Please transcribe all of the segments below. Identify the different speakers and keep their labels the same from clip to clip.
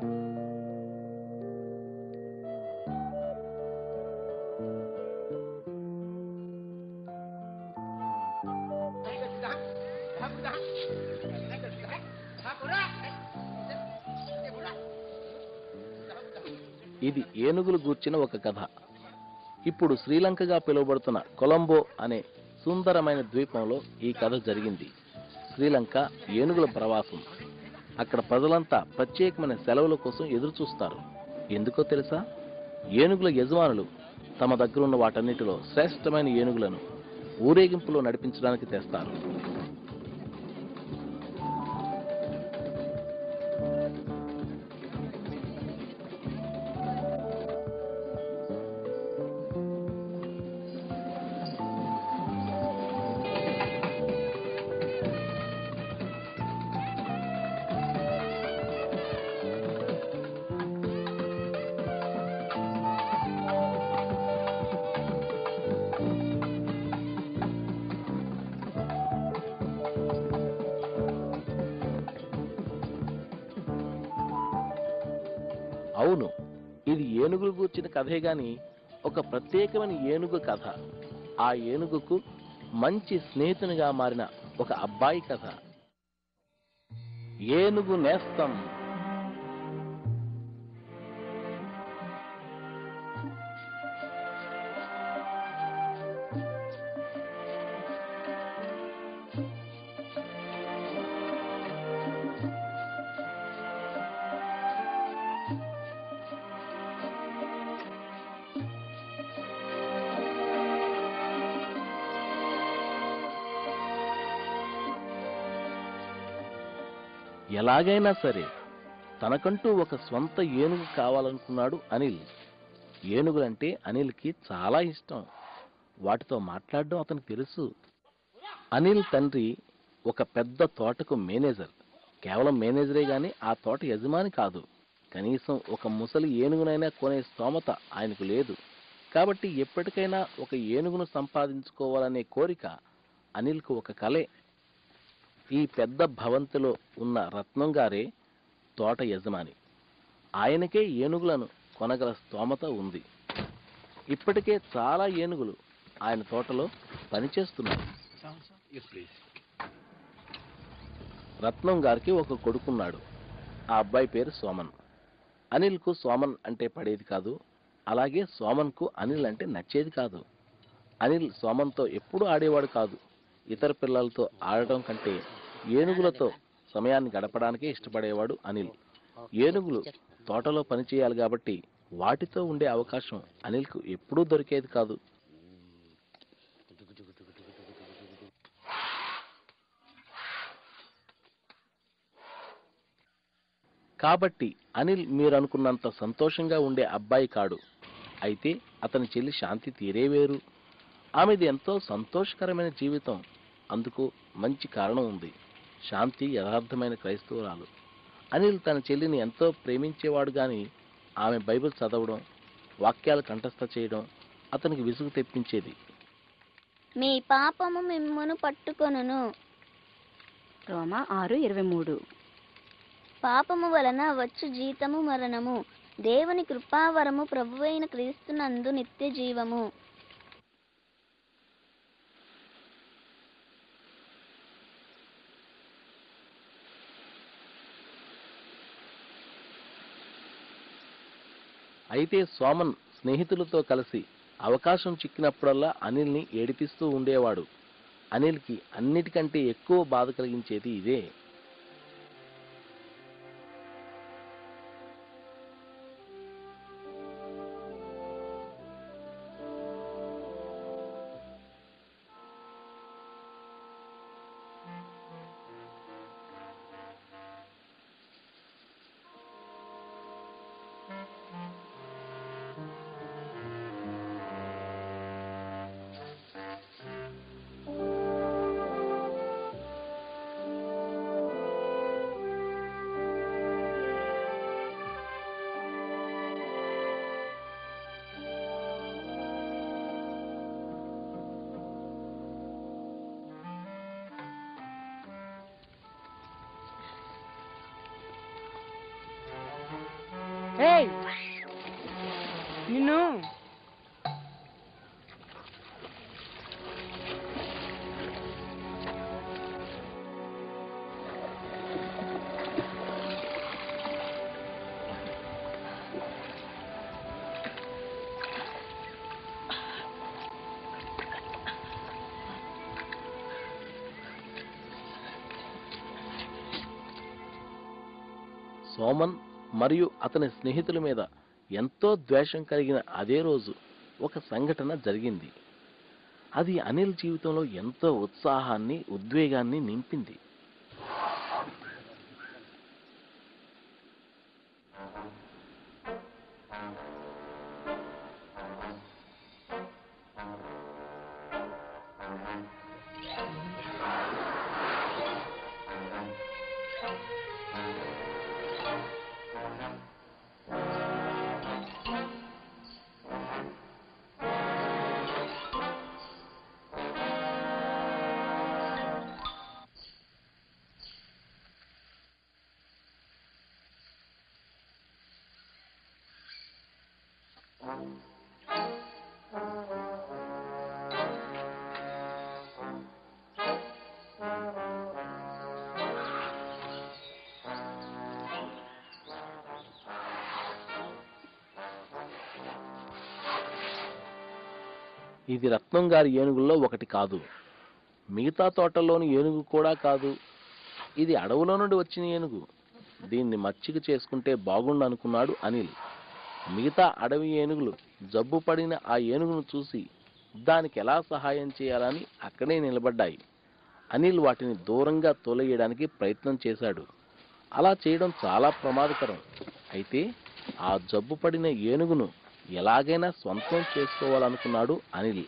Speaker 1: ఇది ఏనుగులు గూర్చిన ఒక కథ ఇప్పుడు శ్రీలంకగా పిలువబడుతున్న కొలంబో అనే సుందరమైన ద్వీపంలో ఈ కథ జరిగింది శ్రీలంక ఏనుగుల ప్రవాసం అక్కడ ప్రజలంతా ప్రత్యేకమైన సెలవుల కోసం ఎదురు చూస్తారు ఎందుకో తెలుసా ఏనుగుల యజమానులు తమ దగ్గర ఉన్న వాటన్నిటిలో శ్రేష్టమైన ఏనుగులను ఊరేగింపులో నడిపించడానికి తెస్తారు అవును ఇది ఏనుగులు గూర్చిన కథే గాని ఒక ప్రత్యేకమైన ఏనుగు కథ ఆ ఏనుగుకు మంచి స్నేహితునిగా మారిన ఒక అబ్బాయి కథ ఏనుగు నేస్తం ఎలాగైనా సరే తనకంటూ ఒక స్వంత ఏనుగు కావాలనుకున్నాడు అనిల్ ఏనుగులంటే అనిల్కి చాలా ఇష్టం వాటితో మాట్లాడడం అతనికి తెలుసు అనిల్ తండ్రి ఒక పెద్ద తోటకు మేనేజర్ కేవలం మేనేజరే గాని ఆ తోట యజమాని కాదు కనీసం ఒక ముసలి ఏనుగునైనా కొనే స్తోమత ఆయనకు లేదు కాబట్టి ఎప్పటికైనా ఒక ఏనుగును సంపాదించుకోవాలనే కోరిక అనిల్కు ఒక కలే ఈ పెద్ద భవంతిలో ఉన్న రత్నం గారే తోట యజమాని ఆయనకే ఏనుగులను కొనగల స్తోమత ఉంది ఇప్పటికే చాలా ఏనుగులు ఆయన తోటలో పనిచేస్తున్నాయి రత్నం గారికి ఒక కొడుకున్నాడు ఆ అబ్బాయి పేరు సోమన్ అనిల్కు సోమన్ అంటే పడేది కాదు అలాగే సోమన్కు అనిల్ అంటే నచ్చేది కాదు అనిల్ సోమన్తో ఎప్పుడూ ఆడేవాడు కాదు ఇతర పిల్లలతో ఆడటం కంటే ఏనుగులతో సమయాన్ని గడపడానికే ఇష్టపడేవాడు అనిల్ ఏనుగులు తోటలో పనిచేయాలి కాబట్టి వాటితో ఉండే అవకాశం అనిల్కు ఎప్పుడూ దొరికేది కాదు కాబట్టి అనిల్ మీరు అనుకున్నంత సంతోషంగా ఉండే అబ్బాయి కాడు అయితే అతని చెల్లి శాంతి తీరే వేరు ఆమెది ఎంతో సంతోషకరమైన జీవితం అందుకు మంచి కారణం ఉంది శాంతి యథార్థమైన క్రైస్తవురాలు అనిల్ తన చెల్లిని ఎంతో ప్రేమించేవాడు గాని ఆమె బైబిల్ చదవడం వాక్యాలు కంఠస్థ చేయడం అతనికి విసుగు తెప్పించేది
Speaker 2: మీ పాపము మిమ్మును పట్టుకొనును
Speaker 3: రోమా ఆరు ఇరవై మూడు
Speaker 2: పాపము వలన వచ్చు జీతము మరణము దేవుని కృపావరము ప్రభువైన క్రీస్తునందు నిత్య జీవము
Speaker 1: అయితే సోమన్ స్నేహితులతో కలిసి అవకాశం చిక్కినప్పుడల్లా అనిల్ని ఏడిపిస్తూ ఉండేవాడు అనిల్కి అన్నిటికంటే ఎక్కువ బాధ కలిగించేది ఇదే
Speaker 4: ఏయ్ నిన్ను
Speaker 1: సోమన్ మరియు అతని స్నేహితుల మీద ఎంతో ద్వేషం కలిగిన అదే రోజు ఒక సంఘటన జరిగింది అది అనిల్ జీవితంలో ఎంతో ఉత్సాహాన్ని ఉద్వేగాన్ని నింపింది ఇది రత్నం గారి ఏనుగుల్లో ఒకటి కాదు మిగతా తోటల్లోని ఏనుగు కూడా కాదు ఇది అడవులో నుండి వచ్చిన ఏనుగు దీన్ని మచ్చిక చేసుకుంటే బాగుండు అనుకున్నాడు అనిల్ మిగతా అడవి ఏనుగులు జబ్బు పడిన ఆ ఏనుగును చూసి దానికి ఎలా సహాయం చేయాలని అక్కడే నిలబడ్డాయి అనిల్ వాటిని దూరంగా తోలయ్యడానికి ప్రయత్నం చేశాడు అలా చేయడం చాలా ప్రమాదకరం అయితే ఆ జబ్బు పడిన ఏనుగును ఎలాగైనా స్వంతం చేసుకోవాలనుకున్నాడు అనిల్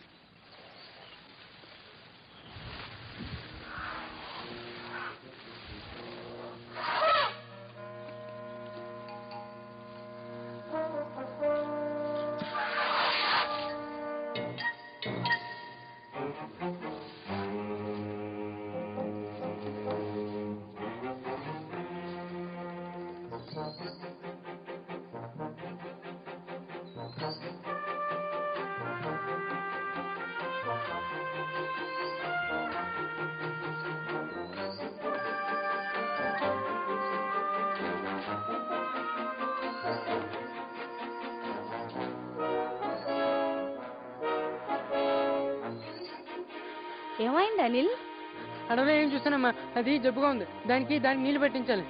Speaker 3: ఏమైంది అనిల్
Speaker 4: అడవిలో ఏం చూస్తానమ్మా అది జబ్బుగా ఉంది దానికి దానికి నీళ్లు పెట్టించాలి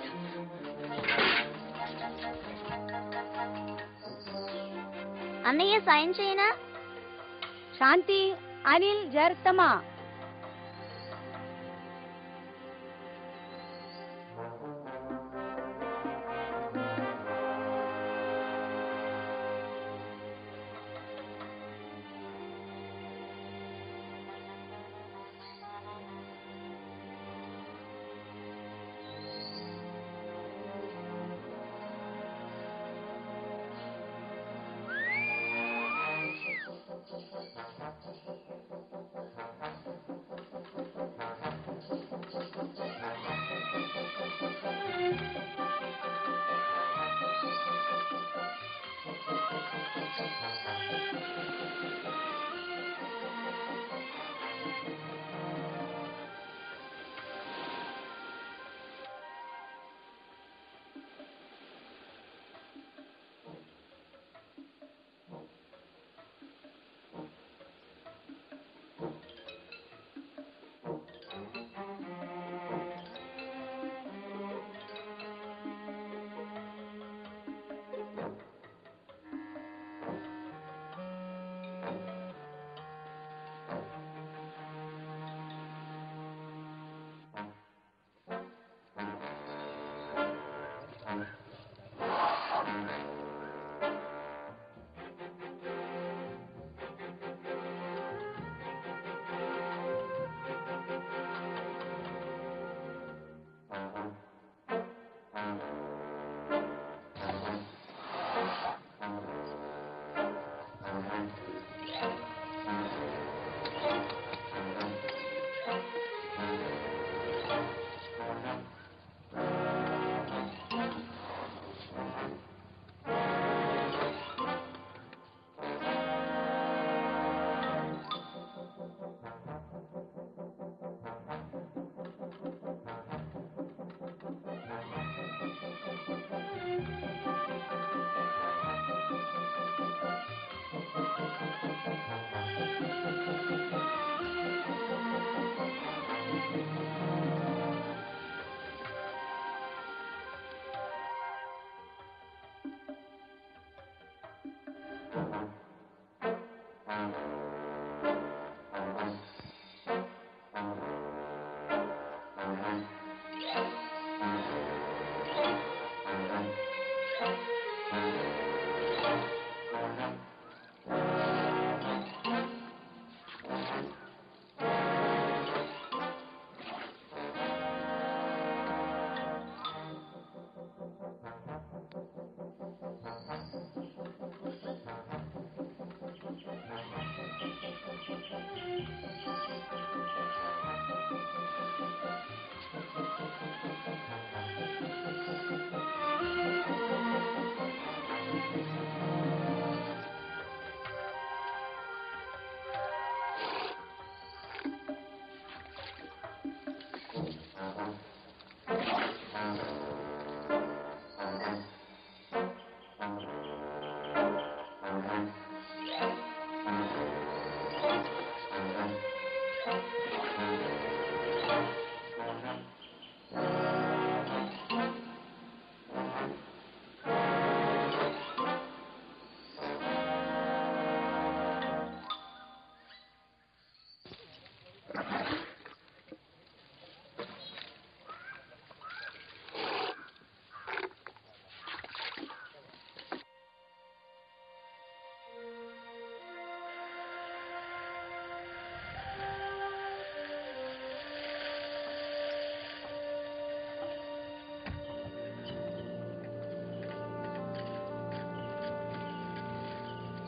Speaker 2: అన్నయ్య సాయం చేయనా
Speaker 3: శాంతి అనిల్ జాగ్రత్తమా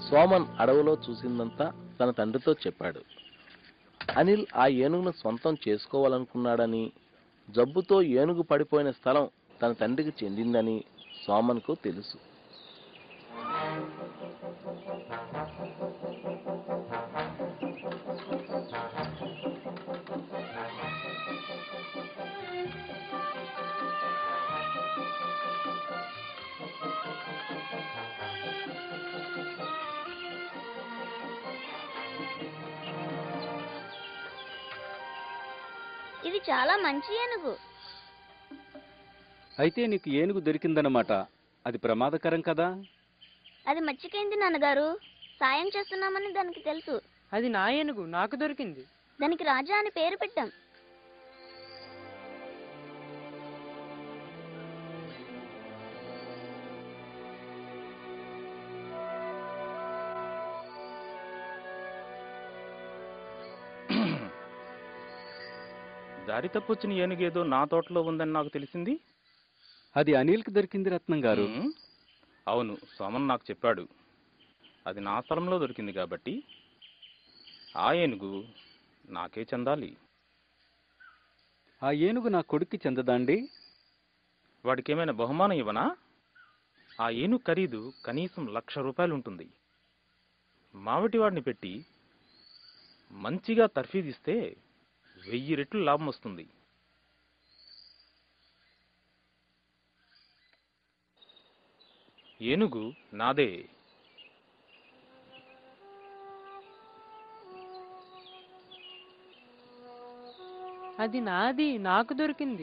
Speaker 1: సోమన్ అడవిలో చూసిందంతా తన తండ్రితో చెప్పాడు అనిల్ ఆ ఏనుగును సొంతం చేసుకోవాలనుకున్నాడని జబ్బుతో ఏనుగు పడిపోయిన స్థలం తన తండ్రికి చెందిందని సోమన్కు తెలుసు
Speaker 2: ఇది చాలా మంచి ఏనుగు
Speaker 5: అయితే నీకు ఏనుగు దొరికిందన్నమాట అది ప్రమాదకరం కదా
Speaker 2: అది మచ్చికైంది నాన్నగారు సాయం చేస్తున్నామని దానికి తెలుసు
Speaker 4: అది నా ఏనుగు నాకు దొరికింది
Speaker 2: దానికి రాజా అని పేరు పెట్టాం
Speaker 6: దారి తప్పొచ్చిన ఏనుగేదో నా తోటలో ఉందని నాకు తెలిసింది
Speaker 5: అది అనిల్కి దొరికింది రత్నం గారు
Speaker 6: ఉమ్, అవును సోమన్ నాకు చెప్పాడు అది నా స్థలంలో దొరికింది కాబట్టి ఆ ఏనుగు నాకే చెందాలి
Speaker 5: ఆ ఏనుగు నా కొడుక్కి చెందదాండి
Speaker 6: వాడికి ఏమైనా బహుమానం ఇవ్వనా ఆ ఏనుగు ఖరీదు కనీసం లక్ష రూపాయలు ఉంటుంది మావటి వాడిని పెట్టి మంచిగా తర్ఫీదిస్తే వెయ్యి రెట్లు లాభం వస్తుంది ఏనుగు నాదే
Speaker 4: అది నాది నాకు దొరికింది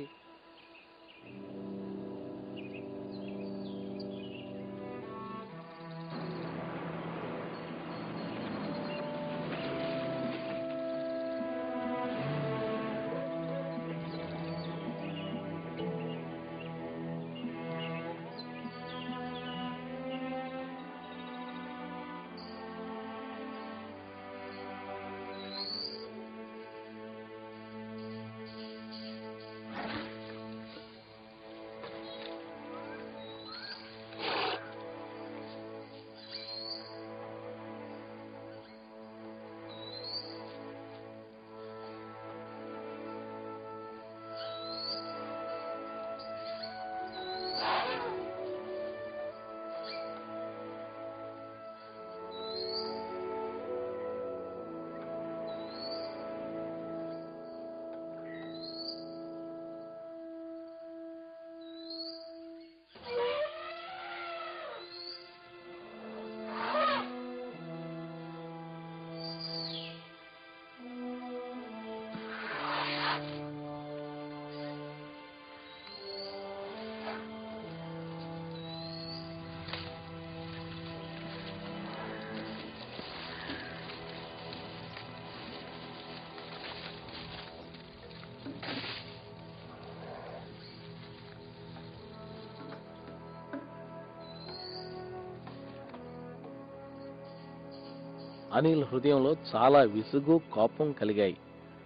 Speaker 1: అనిల్ హృదయంలో చాలా విసుగు కోపం కలిగాయి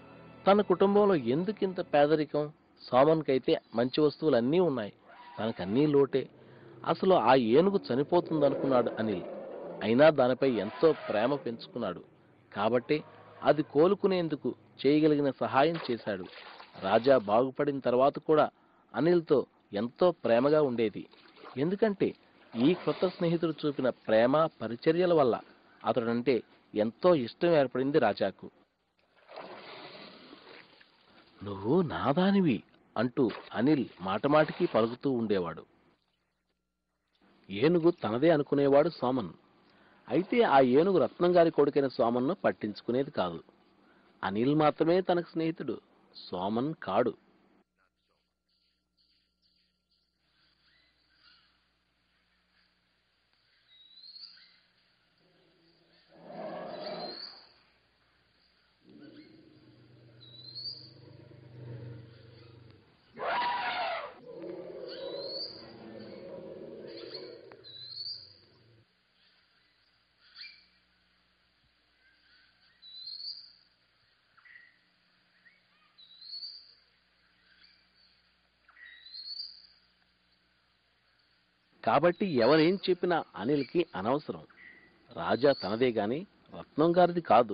Speaker 1: తన కుటుంబంలో ఎందుకింత పేదరికం సోమన్కైతే మంచి వస్తువులన్నీ ఉన్నాయి తనకన్నీ లోటే అసలు ఆ ఏనుగు చనిపోతుందనుకున్నాడు అనిల్ అయినా దానిపై ఎంతో ప్రేమ పెంచుకున్నాడు కాబట్టి అది కోలుకునేందుకు చేయగలిగిన సహాయం చేశాడు రాజా బాగుపడిన తర్వాత కూడా అనిల్తో ఎంతో ప్రేమగా ఉండేది ఎందుకంటే ఈ కొత్త స్నేహితుడు చూపిన ప్రేమ పరిచర్యల వల్ల అతడంటే ఎంతో ఇష్టం ఏర్పడింది రాజాకు నువ్వు నాదానివి అంటూ అనిల్ మాటమాటికి పలుకుతూ ఉండేవాడు ఏనుగు తనదే అనుకునేవాడు సోమన్ అయితే ఆ ఏనుగు రత్నం గారి కొడుకైన సోమన్ను పట్టించుకునేది కాదు అనిల్ మాత్రమే తనకు స్నేహితుడు సోమన్ కాడు కాబట్టి ఎవరేం చెప్పినా అనిల్కి అనవసరం రాజా తనదే గాని రత్నం గారిది కాదు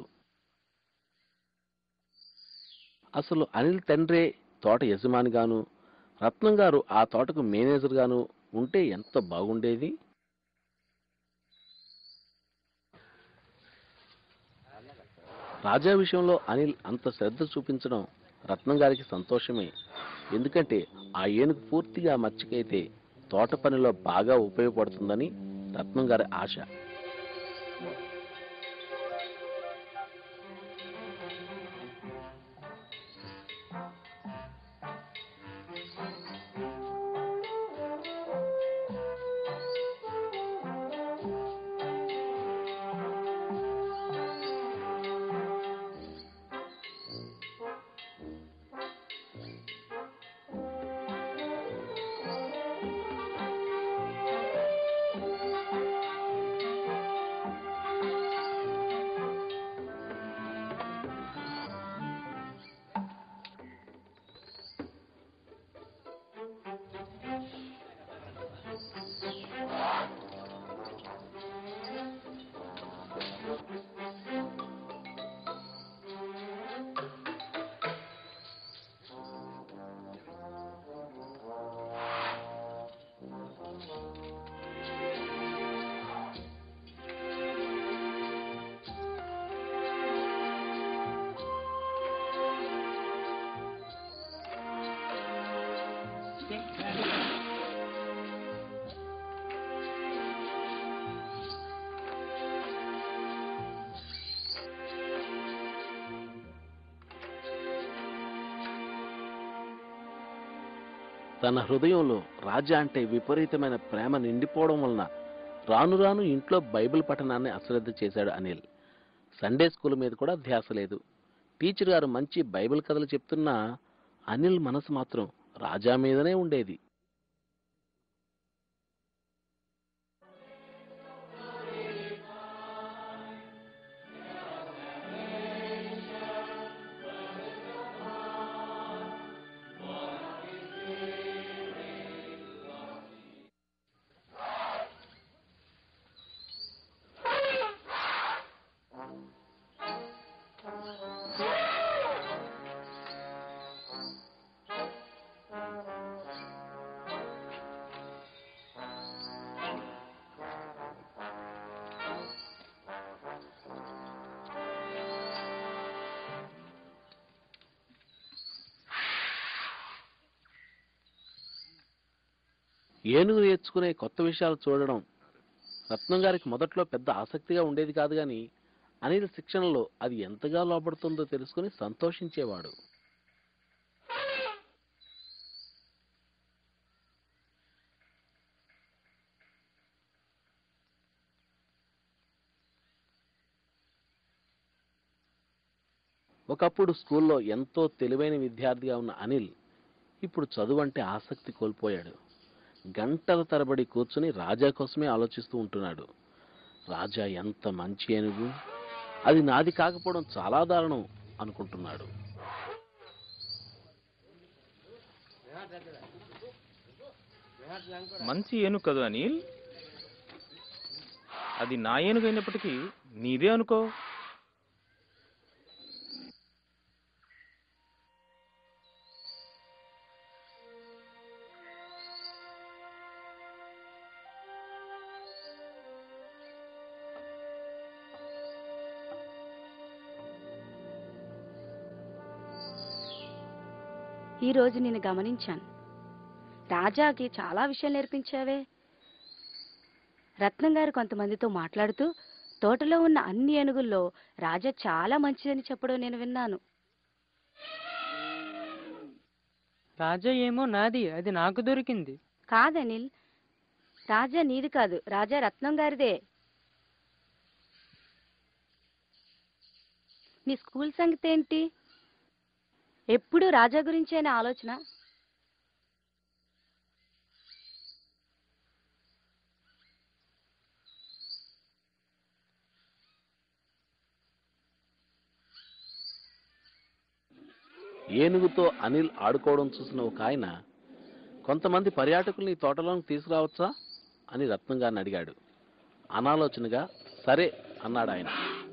Speaker 1: అసలు అనిల్ తండ్రే తోట యజమానిగాను రత్నం గారు ఆ తోటకు మేనేజర్ గాను ఉంటే ఎంత బాగుండేది రాజా విషయంలో అనిల్ అంత శ్రద్ధ చూపించడం రత్నం గారికి సంతోషమే ఎందుకంటే ఆ ఏనుగు పూర్తిగా మచ్చికైతే తోట పనిలో బాగా ఉపయోగపడుతుందని రత్నం గారి ఆశ తన హృదయంలో రాజా అంటే విపరీతమైన ప్రేమ నిండిపోవడం వలన రాను రాను ఇంట్లో బైబిల్ పఠనాన్ని అశ్రద్ధ చేశాడు అనిల్ సండే స్కూల్ మీద కూడా ధ్యాస లేదు టీచర్ గారు మంచి బైబిల్ కథలు చెప్తున్నా అనిల్ మనసు మాత్రం రాజా మీదనే ఉండేది ఏనుగు నేర్చుకునే కొత్త విషయాలు చూడడం రత్నం గారికి మొదట్లో పెద్ద ఆసక్తిగా ఉండేది కాదు గాని అనిల్ శిక్షణలో అది ఎంతగా లోపడుతుందో తెలుసుకుని సంతోషించేవాడు ఒకప్పుడు స్కూల్లో ఎంతో తెలివైన విద్యార్థిగా ఉన్న అనిల్ ఇప్పుడు చదువు అంటే ఆసక్తి కోల్పోయాడు గంటల తరబడి కూర్చుని రాజా కోసమే ఆలోచిస్తూ ఉంటున్నాడు రాజా ఎంత మంచి ఏనుగు అది నాది కాకపోవడం చాలా దారుణం అనుకుంటున్నాడు
Speaker 6: మంచి ఏనుగు కదా అనిల్ అది నా ఏనుగు అయినప్పటికీ నీదే అనుకో
Speaker 3: ఈ రోజు నేను గమనించాను రాజాకి చాలా విషయాలు నేర్పించావే రత్నం గారు కొంతమందితో మాట్లాడుతూ తోటలో ఉన్న అన్ని ఏనుగుల్లో రాజా చాలా మంచిదని చెప్పడం నేను విన్నాను
Speaker 4: రాజా ఏమో నాది అది నాకు దొరికింది
Speaker 3: కాదనిల్ రాజా నీది కాదు రాజా రత్నం గారిదే నీ స్కూల్ సంగతి ఏంటి ఎప్పుడు రాజా గురించేనా ఆలోచన
Speaker 1: ఏనుగుతో అనిల్ ఆడుకోవడం చూసిన ఒక ఆయన కొంతమంది పర్యాటకుల్ని ఈ తోటలోకి తీసుకురావచ్చా అని రత్నం గారిని అడిగాడు అనాలోచనగా సరే అన్నాడు ఆయన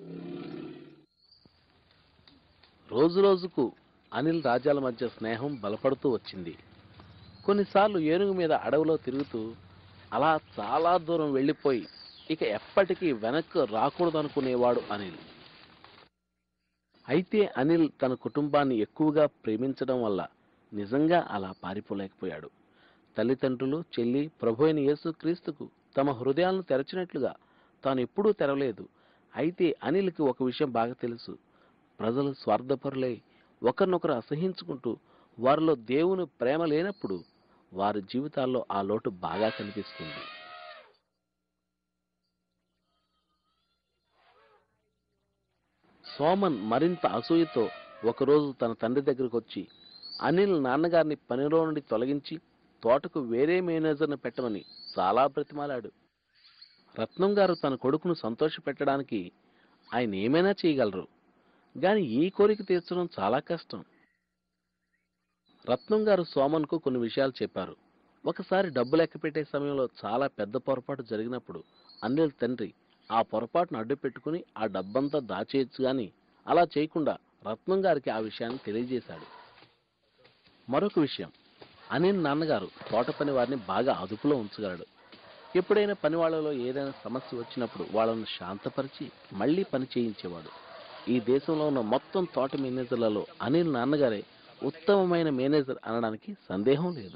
Speaker 1: రోజు రోజుకు అనిల్ రాజాల మధ్య స్నేహం బలపడుతూ వచ్చింది కొన్నిసార్లు ఏనుగు మీద అడవిలో తిరుగుతూ అలా చాలా దూరం వెళ్ళిపోయి ఇక ఎప్పటికీ వెనక్కు రాకూడదనుకునేవాడు అనిల్ అయితే అనిల్ తన కుటుంబాన్ని ఎక్కువగా ప్రేమించడం వల్ల నిజంగా అలా పారిపోలేకపోయాడు తల్లిదండ్రులు చెల్లి ప్రభు అయిన యేసుక్రీస్తుకు తమ హృదయాలను తెరచినట్లుగా తాను ఎప్పుడూ తెరవలేదు అయితే అనిల్కి ఒక విషయం బాగా తెలుసు ప్రజలు స్వార్థపరులై ఒకరినొకరు అసహించుకుంటూ వారిలో దేవుని ప్రేమ లేనప్పుడు వారి జీవితాల్లో ఆ లోటు బాగా కనిపిస్తుంది సోమన్ మరింత అసూయతో ఒకరోజు తన తండ్రి దగ్గరకు వచ్చి అనిల్ నాన్నగారిని పనిలో నుండి తొలగించి తోటకు వేరే మేనేజర్ని పెట్టమని చాలా బ్రతిమాలాడు రత్నం గారు తన కొడుకును సంతోషపెట్టడానికి ఆయన ఏమైనా చేయగలరు గాని ఈ కోరిక తీర్చడం చాలా కష్టం రత్నం గారు సోమన్కు కొన్ని విషయాలు చెప్పారు ఒకసారి డబ్బు లెక్క పెట్టే సమయంలో చాలా పెద్ద పొరపాటు జరిగినప్పుడు అనిల్ తండ్రి ఆ పొరపాటును అడ్డు పెట్టుకుని ఆ డబ్బంతా దాచేయచ్చు గాని అలా చేయకుండా రత్నం గారికి ఆ విషయాన్ని తెలియజేశాడు మరొక విషయం అనిల్ నాన్నగారు తోట పని వారిని బాగా అదుపులో ఉంచగలడు ఎప్పుడైనా పని వాళ్ళలో ఏదైనా సమస్య వచ్చినప్పుడు వాళ్ళను శాంతపరిచి మళ్ళీ పని చేయించేవాడు ఈ దేశంలో ఉన్న మొత్తం తోట మేనేజర్లలో అనిల్ నాన్నగారే ఉత్తమమైన మేనేజర్ అనడానికి సందేహం లేదు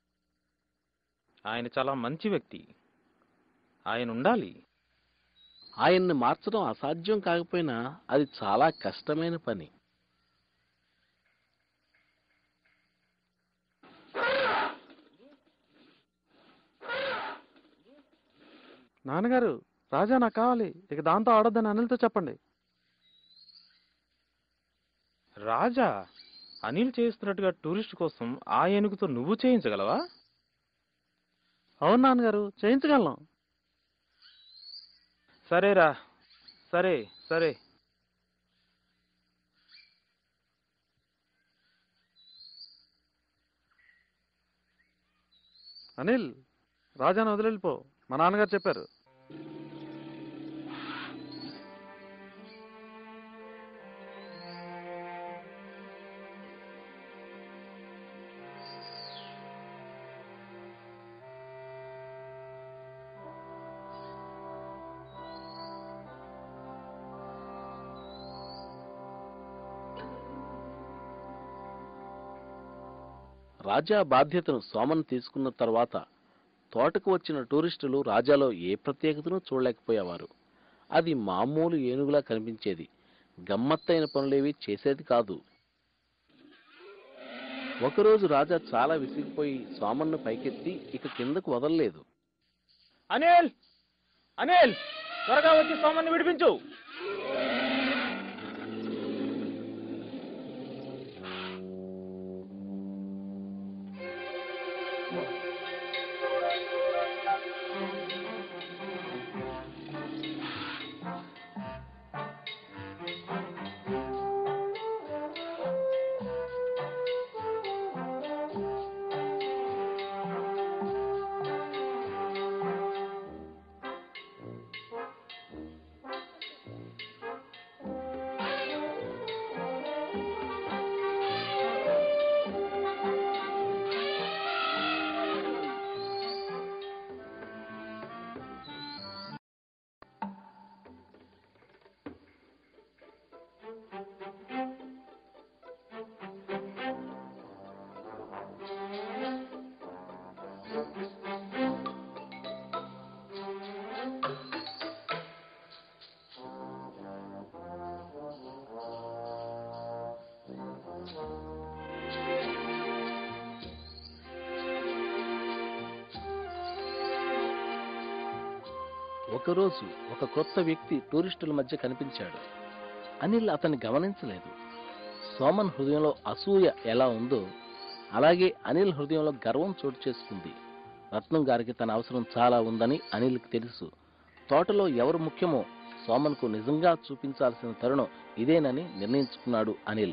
Speaker 6: ఆయన చాలా మంచి వ్యక్తి ఆయన ఉండాలి
Speaker 1: ఆయన్ని మార్చడం అసాధ్యం కాకపోయినా అది చాలా కష్టమైన పని
Speaker 7: నాన్నగారు రాజా నాకు కావాలి ఇక దాంతో ఆడొద్దని అనిల్తో చెప్పండి
Speaker 6: రాజా అనిల్ చేస్తున్నట్టుగా టూరిస్ట్ కోసం ఆ ఏనుగుతో నువ్వు చేయించగలవా
Speaker 7: అవును నాన్నగారు చేయించగలను
Speaker 6: సరేరా సరే సరే
Speaker 7: అనిల్ రాజాను వదిలిపో మా నాన్నగారు చెప్పారు
Speaker 1: రాజా బాధ్యతను సోమన్ తీసుకున్న తర్వాత తోటకు వచ్చిన టూరిస్టులు రాజాలో ఏ ప్రత్యేకతను చూడలేకపోయేవారు అది మామూలు ఏనుగులా కనిపించేది గమ్మత్తైన పనులేవి చేసేది కాదు ఒకరోజు రాజా చాలా విసిగిపోయి సోమన్ను పైకెత్తి ఇక కిందకు వదలలేదు
Speaker 6: అనిల్ అనిల్ త్వరగా వచ్చి సోమన్ని విడిపించు
Speaker 1: ఒకరోజు ఒక కొత్త వ్యక్తి టూరిస్టుల మధ్య కనిపించాడు అనిల్ అతన్ని గమనించలేదు సోమన్ హృదయంలో అసూయ ఎలా ఉందో అలాగే అనిల్ హృదయంలో గర్వం చోటు చేసుకుంది రత్నం గారికి తన అవసరం చాలా ఉందని అనిల్కి తెలుసు తోటలో ఎవరు ముఖ్యమో సోమన్కు నిజంగా చూపించాల్సిన తరుణం ఇదేనని నిర్ణయించుకున్నాడు అనిల్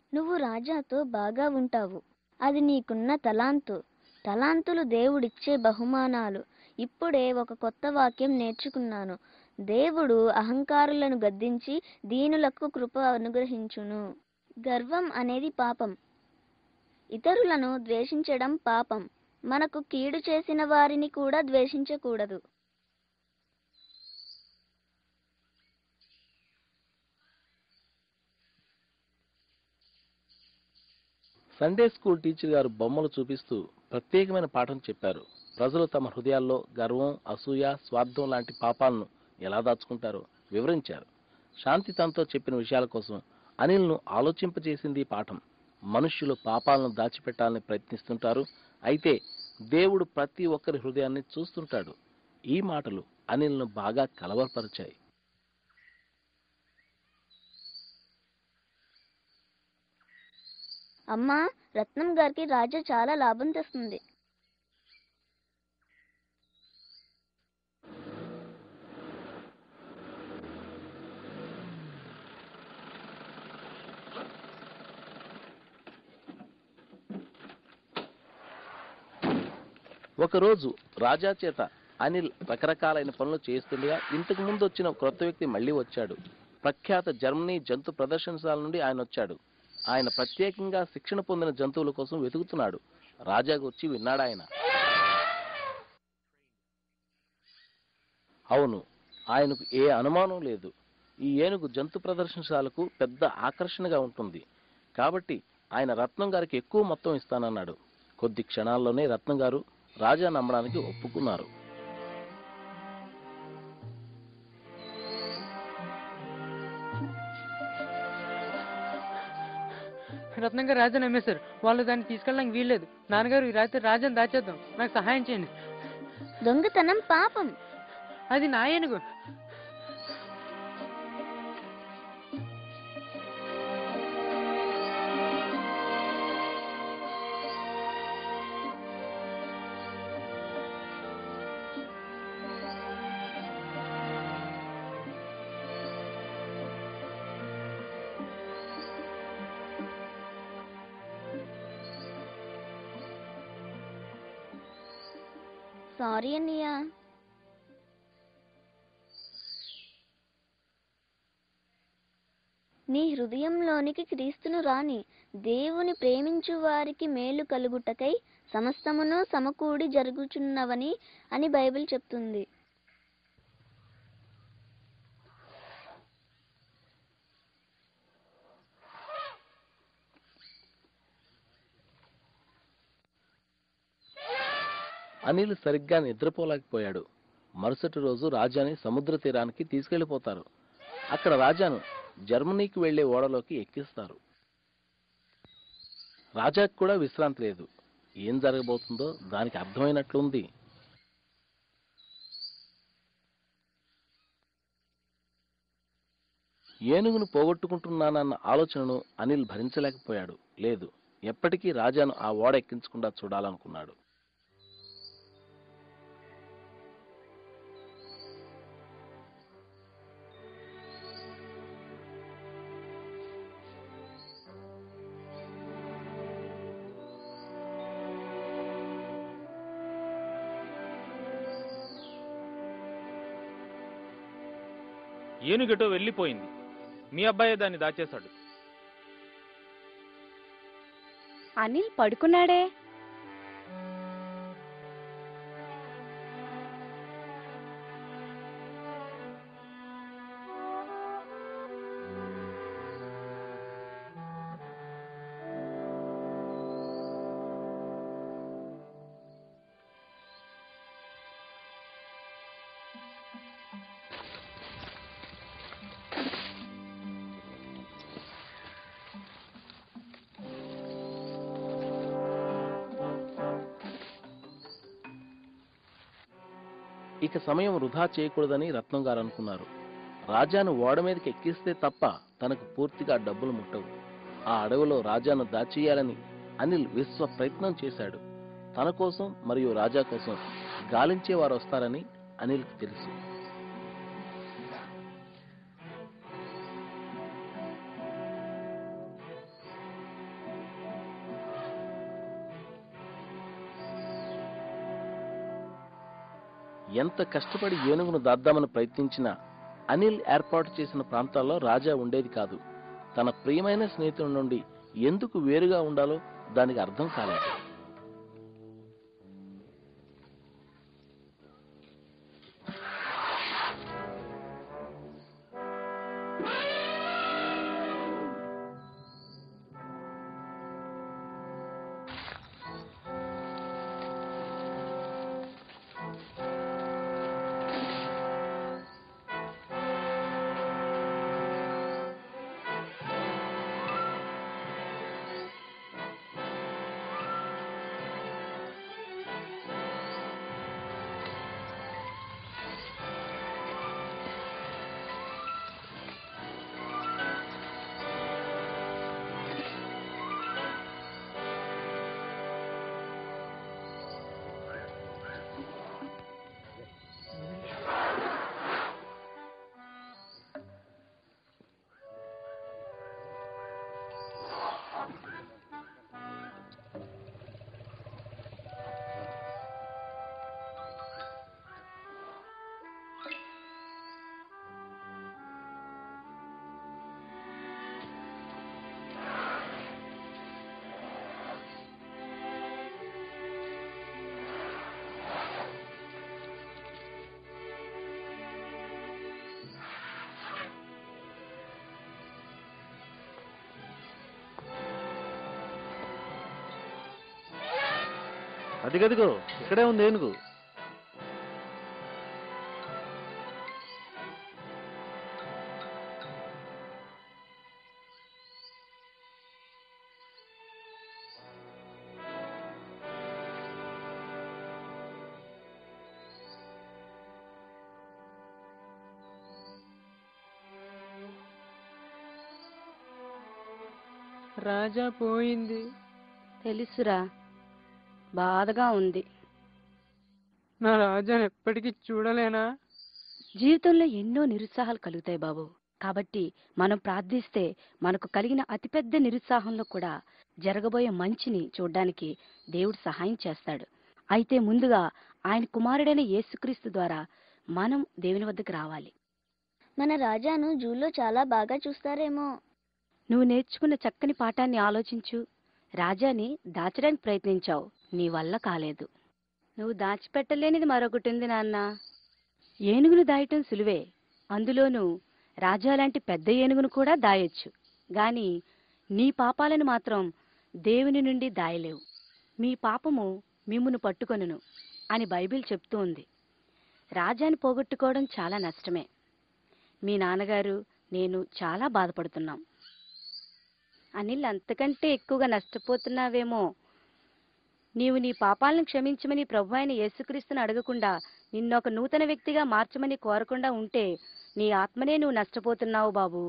Speaker 2: నువ్వు రాజాతో బాగా ఉంటావు అది నీకున్న తలాంతు తలాంతులు దేవుడిచ్చే బహుమానాలు ఇప్పుడే ఒక కొత్త వాక్యం నేర్చుకున్నాను దేవుడు అహంకారులను గద్దించి దీనులకు కృప అనుగ్రహించును గర్వం అనేది పాపం ఇతరులను ద్వేషించడం పాపం మనకు కీడు చేసిన వారిని కూడా ద్వేషించకూడదు
Speaker 1: సండే స్కూల్ టీచర్ గారు బొమ్మలు చూపిస్తూ ప్రత్యేకమైన పాఠం చెప్పారు ప్రజలు తమ హృదయాల్లో గర్వం అసూయ స్వార్థం లాంటి పాపాలను ఎలా దాచుకుంటారో వివరించారు శాంతి తనతో చెప్పిన విషయాల కోసం అనిల్ను ఆలోచింపజేసింది ఈ పాఠం మనుష్యులు పాపాలను దాచిపెట్టాలని ప్రయత్నిస్తుంటారు అయితే దేవుడు ప్రతి ఒక్కరి హృదయాన్ని చూస్తుంటాడు ఈ మాటలు అనిల్ను బాగా కలవరపరిచాయి
Speaker 2: అమ్మా రత్నం గారికి రాజా చాలా లాభం తెస్తుంది
Speaker 1: ఒకరోజు రాజా చేత అనిల్ రకరకాలైన పనులు చేస్తుండగా ఇంతకు ముందు వచ్చిన క్రొత్త వ్యక్తి మళ్ళీ వచ్చాడు ప్రఖ్యాత జర్మనీ జంతు ప్రదర్శనశాల నుండి ఆయన వచ్చాడు ఆయన ప్రత్యేకంగా శిక్షణ పొందిన జంతువుల కోసం వెతుకుతున్నాడు రాజాకు వచ్చి విన్నాడు ఆయన అవును ఆయనకు ఏ అనుమానం లేదు ఈ ఏనుగు జంతు ప్రదర్శనశాలకు పెద్ద ఆకర్షణగా ఉంటుంది కాబట్టి ఆయన రత్నం గారికి ఎక్కువ మొత్తం ఇస్తానన్నాడు కొద్ది క్షణాల్లోనే రత్నం గారు రాజా నమ్మడానికి ఒప్పుకున్నారు
Speaker 4: రత్నంగా రాజా నమ్మేశారు వాళ్ళు దాన్ని తీసుకెళ్ళడానికి వీల్లేదు నాన్నగారు ఈ రాత్రి రాజాని దాచేద్దాం నాకు సహాయం చేయండి
Speaker 2: దొంగతనం పాపం
Speaker 4: అది నా ఏనుగు
Speaker 2: సారీ అన్నయ్య నీ హృదయంలోనికి క్రీస్తును రాని దేవుని ప్రేమించు వారికి మేలు కలుగుటకై సమస్తమును సమకూడి జరుగుచున్నవని అని బైబిల్ చెప్తుంది
Speaker 1: అనిల్ సరిగ్గా నిద్రపోలేకపోయాడు మరుసటి రోజు రాజాని సముద్ర తీరానికి తీసుకెళ్లిపోతారు అక్కడ రాజాను జర్మనీకి వెళ్లే ఓడలోకి ఎక్కిస్తారు రాజాకు కూడా విశ్రాంతి లేదు ఏం జరగబోతుందో దానికి అర్థమైనట్లుంది ఏనుగును పోగొట్టుకుంటున్నానన్న ఆలోచనను అనిల్ భరించలేకపోయాడు లేదు ఎప్పటికీ రాజాను ఆ ఓడ ఎక్కించకుండా చూడాలనుకున్నాడు
Speaker 6: ఏనుగెటో వెళ్ళిపోయింది మీ అబ్బాయే దాన్ని దాచేశాడు
Speaker 3: అనిల్ పడుకున్నాడే
Speaker 1: ఇక సమయం వృధా చేయకూడదని రత్నం గారు అనుకున్నారు రాజాను ఓడ మీదకి ఎక్కిస్తే తప్ప తనకు పూర్తిగా డబ్బులు ముట్టవు ఆ అడవిలో రాజాను దాచేయాలని అనిల్ విశ్వ ప్రయత్నం చేశాడు తన కోసం మరియు రాజా కోసం గాలించే వారు వస్తారని అనిల్కి తెలుసు ఎంత కష్టపడి ఏనుగును దాద్దామని ప్రయత్నించినా అనిల్ ఏర్పాటు చేసిన ప్రాంతాల్లో రాజా ఉండేది కాదు తన ప్రియమైన స్నేహితుడి నుండి ఎందుకు వేరుగా ఉండాలో దానికి అర్థం కాలేదు
Speaker 7: అదిగదిగో ఇక్కడే ఉంది ఏనుగు
Speaker 4: రాజా పోయింది
Speaker 3: తెలుసురా బాధగా ఉంది
Speaker 4: నా రాజాని ఎప్పటికీ చూడలేనా
Speaker 3: జీవితంలో ఎన్నో నిరుత్సాహాలు కలుగుతాయి బాబు కాబట్టి మనం ప్రార్థిస్తే మనకు కలిగిన అతిపెద్ద నిరుత్సాహంలో కూడా జరగబోయే మంచిని చూడ్డానికి దేవుడు సహాయం చేస్తాడు అయితే ముందుగా ఆయన కుమారుడైన యేసుక్రీస్తు ద్వారా మనం దేవుని వద్దకు రావాలి
Speaker 2: మన రాజాను జూలో చాలా బాగా చూస్తారేమో
Speaker 3: నువ్వు నేర్చుకున్న చక్కని పాఠాన్ని ఆలోచించు రాజాని దాచడానికి ప్రయత్నించావు నీ వల్ల కాలేదు నువ్వు దాచిపెట్టలేనిది మరొకటి ఉంది నాన్న ఏనుగును దాయటం సులువే అందులోనూ రాజా లాంటి పెద్ద ఏనుగును కూడా దాయొచ్చు గాని నీ పాపాలను మాత్రం దేవుని నుండి దాయలేవు మీ పాపము మిమ్మును పట్టుకొనును అని బైబిల్ చెప్తూ ఉంది రాజాని పోగొట్టుకోవడం చాలా నష్టమే మీ నాన్నగారు నేను చాలా బాధపడుతున్నాం అనిల్ అంతకంటే ఎక్కువగా నష్టపోతున్నావేమో నీవు నీ పాపాలను క్షమించమని ప్రభు అయిన యేసుక్రీస్తుని అడగకుండా నిన్నొక నూతన వ్యక్తిగా మార్చమని కోరకుండా ఉంటే నీ ఆత్మనే నువ్వు నష్టపోతున్నావు బాబు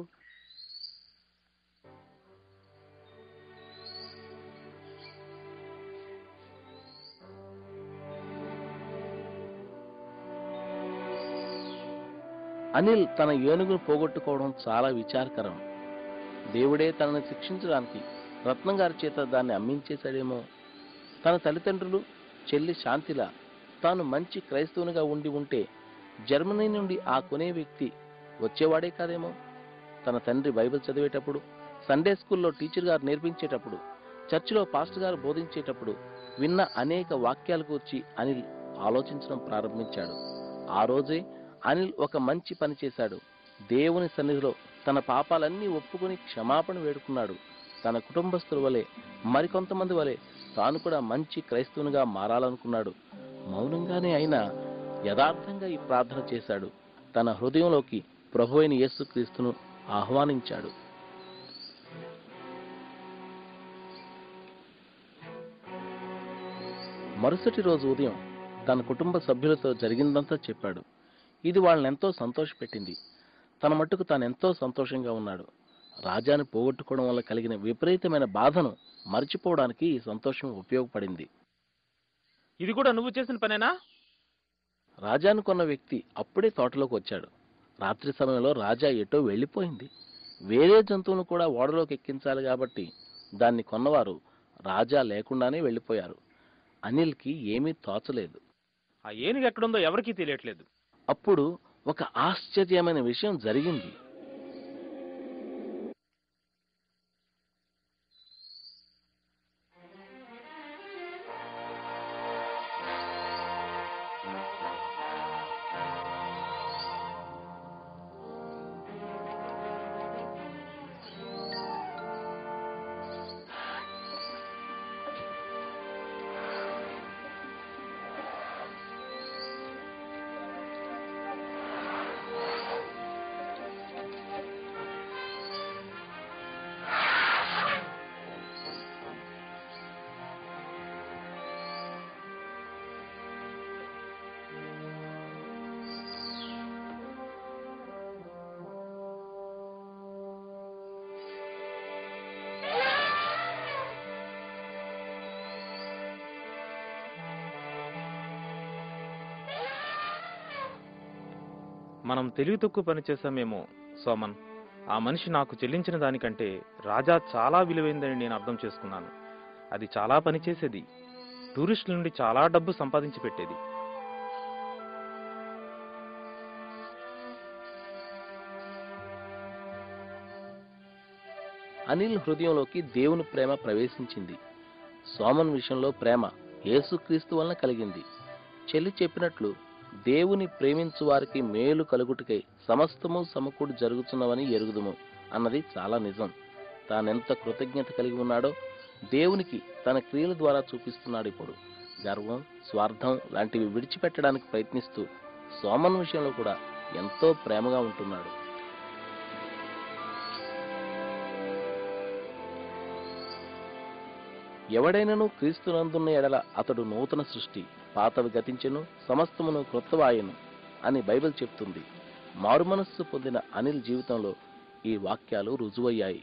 Speaker 1: అనిల్ తన ఏనుగును పోగొట్టుకోవడం చాలా విచారకరం దేవుడే తనని శిక్షించడానికి రత్నం గారి చేత దాన్ని అమ్మించేశాడేమో తన తల్లిదండ్రులు చెల్లి శాంతిల తాను మంచి క్రైస్తవునిగా ఉండి ఉంటే జర్మనీ నుండి ఆ కొనే వ్యక్తి వచ్చేవాడే కాదేమో తన తండ్రి బైబిల్ చదివేటప్పుడు సండే స్కూల్లో టీచర్ గారు నేర్పించేటప్పుడు చర్చిలో పాస్టర్ గారు బోధించేటప్పుడు విన్న అనేక వాక్యాల గురించి అనిల్ ఆలోచించడం ప్రారంభించాడు ఆ రోజే అనిల్ ఒక మంచి పని చేశాడు దేవుని సన్నిధిలో తన పాపాలన్నీ ఒప్పుకొని క్షమాపణ వేడుకున్నాడు తన కుటుంబస్తుల వలె మరికొంతమంది వలె తాను కూడా మంచి క్రైస్తవునిగా మారాలనుకున్నాడు మౌనంగానే అయినా యథార్థంగా ఈ ప్రార్థన చేశాడు తన హృదయంలోకి ప్రభు అయిన యేసుక్రీస్తును ఆహ్వానించాడు మరుసటి రోజు ఉదయం తన కుటుంబ సభ్యులతో జరిగిందంతా చెప్పాడు ఇది వాళ్ళని ఎంతో సంతోషపెట్టింది తన మట్టుకు తాను ఎంతో సంతోషంగా ఉన్నాడు రాజాను పోగొట్టుకోవడం వల్ల కలిగిన విపరీతమైన బాధను మర్చిపోవడానికి ఈ సంతోషం ఉపయోగపడింది
Speaker 6: ఇది కూడా నువ్వు చేసిన పనేనా
Speaker 1: రాజాను కొన్న వ్యక్తి అప్పుడే తోటలోకి వచ్చాడు రాత్రి సమయంలో రాజా ఎటో వెళ్ళిపోయింది వేరే జంతువును కూడా ఓడలోకి ఎక్కించాలి కాబట్టి దాన్ని కొన్నవారు రాజా లేకుండానే వెళ్ళిపోయారు అనిల్కి ఏమీ తోచలేదు
Speaker 6: ఆ ఏనుగు ఎక్కడుందో ఎవరికీ తెలియట్లేదు
Speaker 1: అప్పుడు ఒక ఆశ్చర్యమైన విషయం జరిగింది
Speaker 6: మనం తెలివి తక్కువ పని చేశామేమో సోమన్ ఆ మనిషి నాకు చెల్లించిన దానికంటే రాజా చాలా విలువైందని నేను అర్థం చేసుకున్నాను అది చాలా పని చేసేది టూరిస్టుల నుండి చాలా డబ్బు సంపాదించి పెట్టేది
Speaker 1: అనిల్ హృదయంలోకి దేవుని ప్రేమ ప్రవేశించింది సోమన్ విషయంలో ప్రేమ యేసుక్రీస్తు వలన కలిగింది చెల్లి చెప్పినట్లు దేవుని ప్రేమించు వారికి మేలు కలుగుటకై సమస్తము సమకూడి జరుగుతున్నవని ఎరుగుదుము అన్నది చాలా నిజం తానెంత కృతజ్ఞత కలిగి ఉన్నాడో దేవునికి తన క్రియల ద్వారా చూపిస్తున్నాడు ఇప్పుడు గర్వం స్వార్థం లాంటివి విడిచిపెట్టడానికి ప్రయత్నిస్తూ సోమన్ విషయంలో కూడా ఎంతో ప్రేమగా ఉంటున్నాడు ఎవడైనను క్రీస్తునందున్న ఎడల అతడు నూతన సృష్టి పాతవి గతించెను సమస్తమును క్రొత్తవాయను అని బైబిల్ చెప్తుంది మారుమనస్సు పొందిన అనిల్ జీవితంలో ఈ వాక్యాలు రుజువయ్యాయి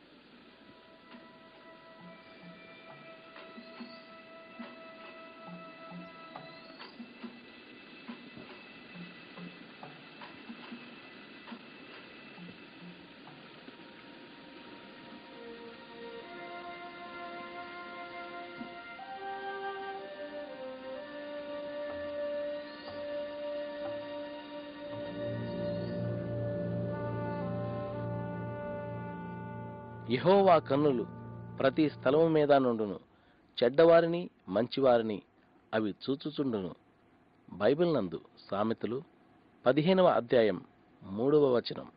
Speaker 1: యెహోవా కన్నులు ప్రతి స్థలము మీద నుండును చెడ్డవారిని మంచివారిని అవి చూచుచుండును బైబిల్ నందు సామెతలు పదిహేనవ అధ్యాయం మూడవ వచనం